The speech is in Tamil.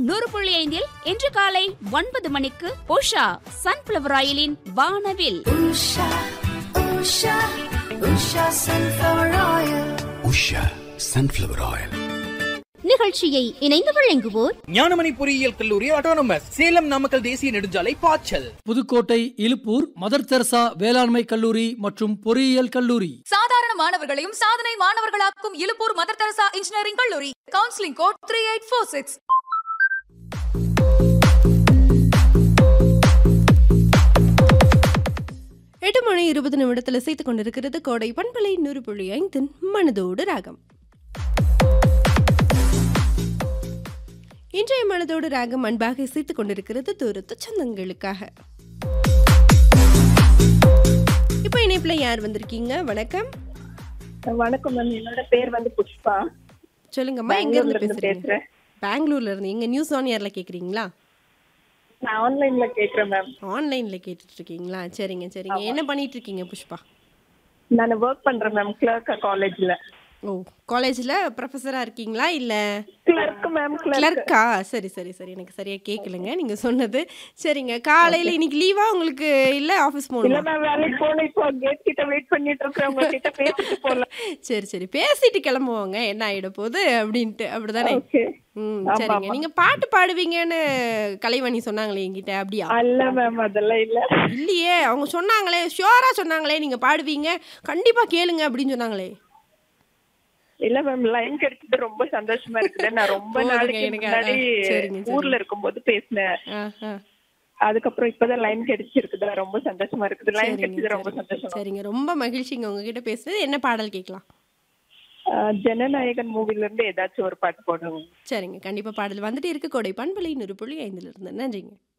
நூறு புள்ளி ஐந்தில் இன்று காலை ஒன்பது மணிக்கு உஷா சன்ஃபிளவர் ஆயிலின் வானவில் Usha, Usha, Usha sunflower oil. Usha sunflower oil நிகழ்ச்சியை இணைந்து வழங்குவோர் ஞானமணி பொறியியல் கல்லூரி ஆட்டோனமஸ் சேலம் நாமக்கல் தேசிய நெடுஞ்சாலை பாய்ச்சல் புதுக்கோட்டை இலுப்பூர் மதர் தெரசா வேளாண்மை கல்லூரி மற்றும் பொறியியல் கல்லூரி சாதாரண மாணவர்களையும் சாதனை மாணவர்களாக்கும் இலுப்பூர் மதர் தெரசா இன்ஜினியரிங் கல்லூரி counselling code three eight four six எட்டு மணி இருபது நிமிடத்தில் இசைத்துக் கொண்டிருக்கிறது கோடை பண்பலை நூறு புள்ளி ஐந்தின் மனதோடு ராகம் இன்றைய மனதோடு ராகம் அன்பாக இசைத்துக் கொண்டிருக்கிறது தூரத்து சொந்தங்களுக்காக இப்போ இணைப்புல யார் வந்திருக்கீங்க வணக்கம் வணக்கம் மேம் என்னோட பேர் வந்து புஷ்பா சொல்லுங்கம்மா எங்க இருந்து பெங்களூர்ல இருந்து பேசுறீங்க பேசுறேன் பெங்களூர்ல இருந்து எங்க நியூஸ் ஆன் ஏர்ல கேக்குறீங்களா நான் ஆன்லைன்ல கேக்குறேன் மேம் ஆன்லைன்ல கேட்டுட்டு இருக்கீங்களா சரிங்க சரிங்க என்ன பண்ணிட்டு இருக்கீங்க புஷ்பா நான் ஒர்க் பண்றேன் மேம் கிளர்க்கா காலேஜ்ல ஓ காலேஜ்ல ப்ரொஃபஸரா இருக்கீங்களா இல்ல கிளர்க் மேம் கிளர்க் கிளர்க்கா சரி சரி சரி எனக்கு சரியா கேட்கலங்க நீங்க சொன்னது சரிங்க காலையில இன்னைக்கு லீவா உங்களுக்கு இல்ல ஆபீஸ் இல்ல போகணுமா மேம் வேலைக்கு போகணும் இப்போ கேட் கிட்ட வெயிட் பண்ணிட்டு இருக்கேன் உங்ககிட்ட பேசிட்டு போலாம் சரி சரி பேசிட்டு கிளம்புவோங்க என்ன ஆயிட போகுது அப்படின்ட்டு அப்படிதானே ஓகே ம் ஆமா, சரிங்க ஆமா. நீங்க பாட்டு பாடுவீங்கன்னு கலைவாணி சொன்னாங்களே என்கிட்ட அப்படியா அல்ல மேம் அதெல்லாம் இல்ல இல்லையே அவங்க சொன்னாங்களே ஷுவரா சொன்னாங்களே நீங்க பாடுவீங்க கண்டிப்பா கேளுங்க அப்படின்னு சொன்னாங்களே இல்ல மேம் லைன் கிடைச்சது ரொம்ப சந்தோஷமா இருக்குது நான் ரொம்ப போதுங்க நாளைக்கு எனக்கு. முன்னாடி ஆ, சரிங்க, சரிங்க. ஊர்ல இருக்கும்போது பேசினேன் ஆ, ஆ. அதுக்கப்புறம் இப்பதான் லைன் கிடைச்சிருக்குது ரொம்ப சந்தோஷமா இருக்குது லைன் சரிங்க கிடைச்சது ரொம்ப சரிங்க. சந்தோஷமா சரிங்க ரொம்ப மகிழ்ச்சிங்க உங்ககிட்ட பேசுனது என்ன பாடல் கேட்கலாம் ஆ, ஜனநாயகன் மூவில இருந்து ஏதாச்சும் ஒரு பாட்டு போடுங்க சரிங்க கண்டிப்பா பாடல் வந்துட்டு இருக்கு கோடை பண்பலை நூறு புள்ளி ஐந்துல இருந்து நன்றிங்க